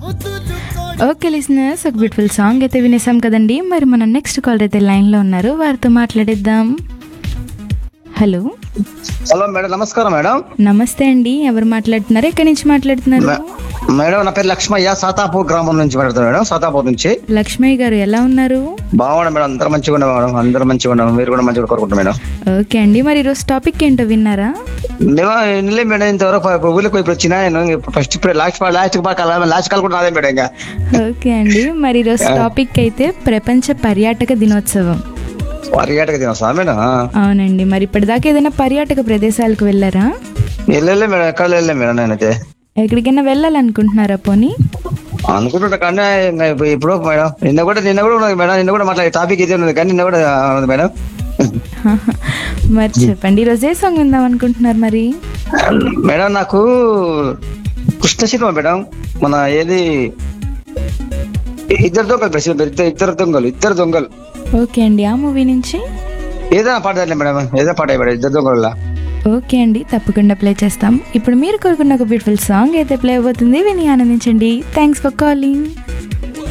okay listeners ఒక beautiful song అయితే వినేసాం కదండి మరి మన నెక్స్ట్ కాలర్ అయితే లైన్లో ఉన్నారు వారితో మాట్లాడిద్దాం హలో హలో మేడం నమస్కారం మేడం నమస్తే అండి ఎవరు మాట్లాడుతున్నారు ఎక్కడి నుంచి మాట్లాడుతున్నారు మే- మేడం నా పేరు లక్ష్మయ్య సాతాపూర్ గ్రామం నుంచి మాట్లాడుతున్నాను మేడం సాతాపూర్ నుంచి లక్ష్మయ్య గారు ఎలా ఉన్నారు బాగున్నాం మేడం అందరూ మంచిగా ఉన్నాం మేడం అందరూ మంచిగా ఉన్నాం మీరు కూడా మంచిగా కోరుకుంటాం మేడం ఓకే అండి మరి ఈరోజు టాపిక్ ఏంటో విన్నారా మేము నిన్నే మేడం ఇంతవరకు ప- ఊళ్ళకి ఇప్పుడు వచ్చినా నేను ఫస్ట్ ఇప్పుడు last last call last call కూడా రాదే మేడం ఇంకా ఓకే అండి మరి ఈరోజు టాపిక్ అయితే ప్రపంచ పర్యాటక దినోత్సవం పర్యాటక దినోత్సవం మేడం అవునండి మరి ఇప్పటిదాకా ఏదైనా పర్యాటక ప్రదేశాలకు వెళ్ళారా వెళ్ళలే మేడం ఎక్కడ వెళ్ళలే మేడం నేనైతే ఎక్కడికైనా వెళ్ళాలనుకుంటున్నారా పోనీ అనుకుంటున్నా కానీ ఇంకా ఇప్పుడు- ఇప్పుడు మేడం నిన్న కూడా నిన్న కూడా ఉన్నది మేడం నిన్న కూడా మాట్లాడే టాపిక్ ఇదే ఉన్నది కానీ నిన్న కూడా ఉన్నది మేడం మరి చెప్పండి ఈరోజు ఏ సాంగ్ విందాం అనుకుంటున్నారు మరి మేడం నాకు కృష్ణ సినిమా మేడం మన ఏది ఇద్దరు దొంగలు ప్రశ్న ఇద్దరు ఇద్దరు దొంగలు ఇద్దరు దొంగలు ఓకే అండి ఆ మూవీ నుంచి ఏదైనా పాట తరలే మేడం ఏదైనా పాట మేడం ఇద్దరు దొంగల ఓకే అండి తప్పకుండా ప్లే చేస్తాం ఇప్పుడు మీరు కోరుకున్న ఒక బ్యూటిఫుల్ సాంగ్ అయితే ప్లే అవుతుంది విని ఆనందించండి థ్యాంక్స్ ఫర్ కాలింగ్